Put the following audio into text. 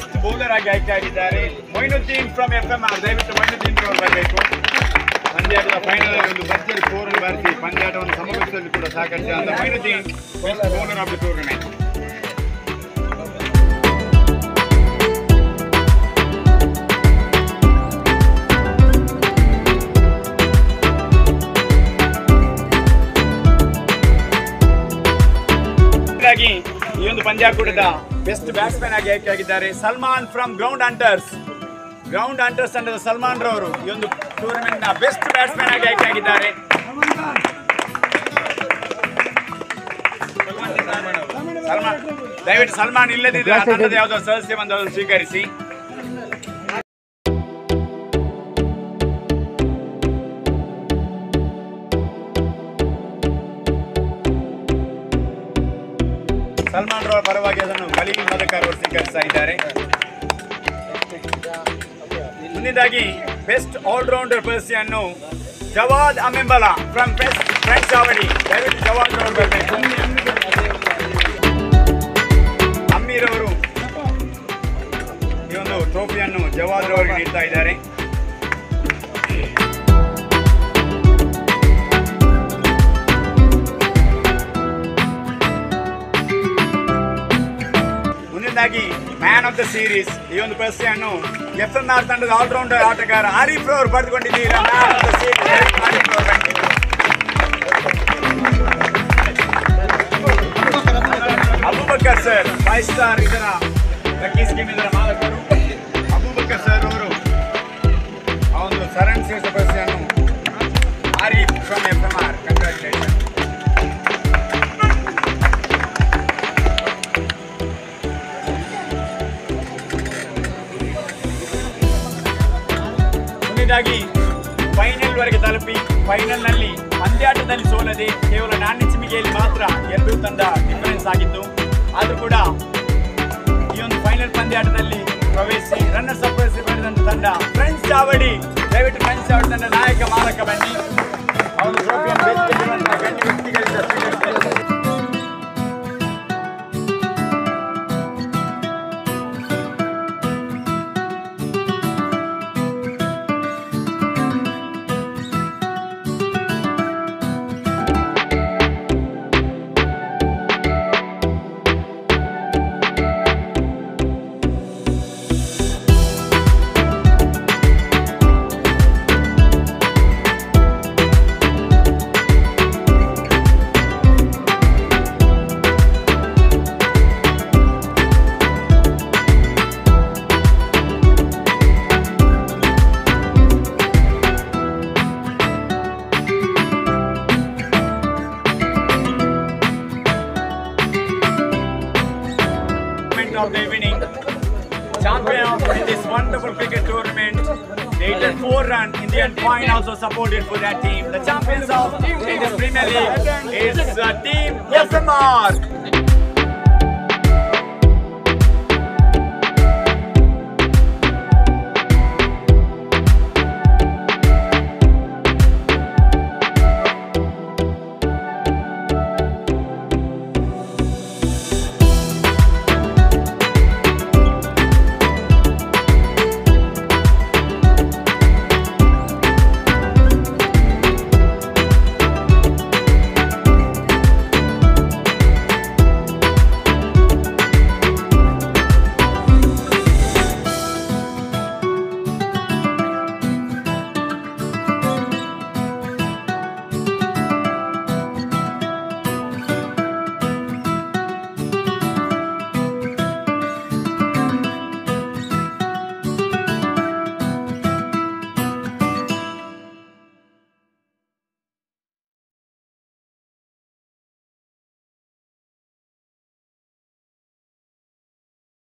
Best bowler ಆಗಿ ಆಯ್ಕೆ ಆಗಿದ್ದಾರೆ Moinuddin from F M R ದಯವಿಟ್ಟು ಮೊಯ್ನುದ್ದೀನ್ ಅವರು ಬರಬೇಕು ಪಂದ್ಯಾಟದ ಫೈನಲ್ ಒಂದು ಭರ್ಜರಿ ಫೋರ್ ಬಾರಿಸಿ ಪಂದ್ಯಾಟವನ್ನು ಸಮಗೊಳಿಸಲು ಕೂಡ ಸಹಕರಿಸಿದ Moinuddin best bowler of the tournament ಹಾಗಾಗಿ ಈ ಒಂದು ಪಂದ್ಯಾಕೂಟದ ಬೆಸ್ಟ್ ಬ್ಯಾಟ್ಸ್ಮನ್ ಆಗಿ ಆಯ್ಕೆಯಾಗಿದ್ದಾರೆ Salman from ground hunters ground hunters ತಂಡದ ಸಲ್ಮಾನ್ ರವರು ಈ ಒಂದು ಟೂರ್ನಮೆಂಟ್ ನ ಬೆಸ್ಟ್ ಬ್ಯಾಟ್ಸ್ಮನ್ ಆಗಿ ಆಯ್ಕೆಯಾಗಿದ್ದಾರೆ ಸಲ್ಮಾನ್ ದಯವಿಟ್ಟು ಸಲ್ಮಾನ್ ಇಲ್ಲದಿದ್ದರೆ ಆ ತಂಡದ ಯಾವುದೋ ಸದಸ್ಯ ಬಂದು ಅದನ್ನು ಸ್ವೀಕರಿಸಿ ಸಲ್ಮಾನ್ ರವರ ಪರವಾಗಿ ಅದನ್ನು ಖಲೀಲ್ ಮದಕರ್ ಅವರು ಸ್ವೀಕರಿಸ್ತಾ ಇದ್ದಾರೆ ಮುಂದಿನದಾಗಿ ಬೆಸ್ಟ್ ಆಲ್ರೌಂಡರ್ ಪ್ರಶಸ್ತಿಯನ್ನು Jawad Amembala from best friends Avadi ದಯವಿಟ್ಟು ಜವಾದ್ ರವರು ಬರಬೇಕು ಅಮ್ಮೀರ್ ಅವರು ಈ ಒಂದು ಟ್ರೋಫಿಯನ್ನು ಜವಾದ್ ರವರಿಗೆ ನೀಡ್ತಾ ಇದ್ದಾರೆ ಮುಂದಿನದಾಗಿ ಮ್ಯಾನ್ ಆಫ್ ದ ಸೀರೀಸ್ ಈ ಒಂದು ಪ್ರಶಸ್ತಿಯನ್ನು ಎಫ್ ಎಂ ಆರ್ ತಂಡದ ಆಲ್ರೌಂಡರ್ ಆಟಗಾರ ಆರಿಫ್ ಅವರು ಪಡೆದುಕೊಂಡಿದ್ದೀರಾ man of the series Arif ಅವರು ಬನ್ನಿ. ಅಬೂಬಕ್ಕರ್ ಸರ್ ಫೈವ್ ಸ್ಟಾರ್ ಇದರ ಲಕ್ಕಿ ಸ್ಕೀಮ್ ಇದರ ಮಾಲಕರು ಅಬೂಬಕ್ಕರ್ ಸರ್ ಅವರು ಆ ಒಂದು ಸರಣ್ ಶ್ರೇಷ್ಠ ಪ್ರಶಸ್ತಿಯನ್ನು Arif from F M R congratulation ಮುಂದಿನದಾಗಿ ಫೈನಲ್ ವರೆಗೆ ತಲುಪಿ ಫೈನಲ್ ನಲ್ಲಿ ಪಂದ್ಯಾಟದಲ್ಲಿ ಸೋಲದೆ ಕೇವಲ ನಾಣ್ಯ ಚಿಮಿಗೆಯಲ್ಲಿ ಮಾತ್ರ ಎರಡೂ ತಂಡ ಡಿಫರೆನ್ಸ್ ಆಗಿತ್ತು ಆದರೂ ಕೂಡ ಈ ಒಂದು ಫೈನಲ್ ಪಂದ್ಯಾಟದಲ್ಲಿ ಪ್ರವೇಶಿಸಿ ರನ್ನರ್ಸ್ ಅಪ್ ಪಡೆದಂತ ತಂಡ ಫ್ರೆಂಡ್ಸ್ ಚಾವಡಿ ದಯವಿಟ್ಟು ಫ್ರೆಂಡ್ಸ್ ಚಾವಡಿ ತಂಡ ನಾಯಕ ಮಾಲಕ ಬನ್ನಿ ಅವರು ಟ್ರೋಫಿಯನ್ನು ವೇದಿಕೆಯಲ್ಲಿರುವಂತಹ ಗಣ್ಯ ವ್ಯಕ್ತಿಗಳಿಂದ ಸ್ವೀಕರಿಸಿದ್ದಾರೆ tournament of the evening. Champion of this wonderful cricket tournament. They did four runs. Indian Point also supported for that team. The champions of Indian Premier League is uh, Team FMR.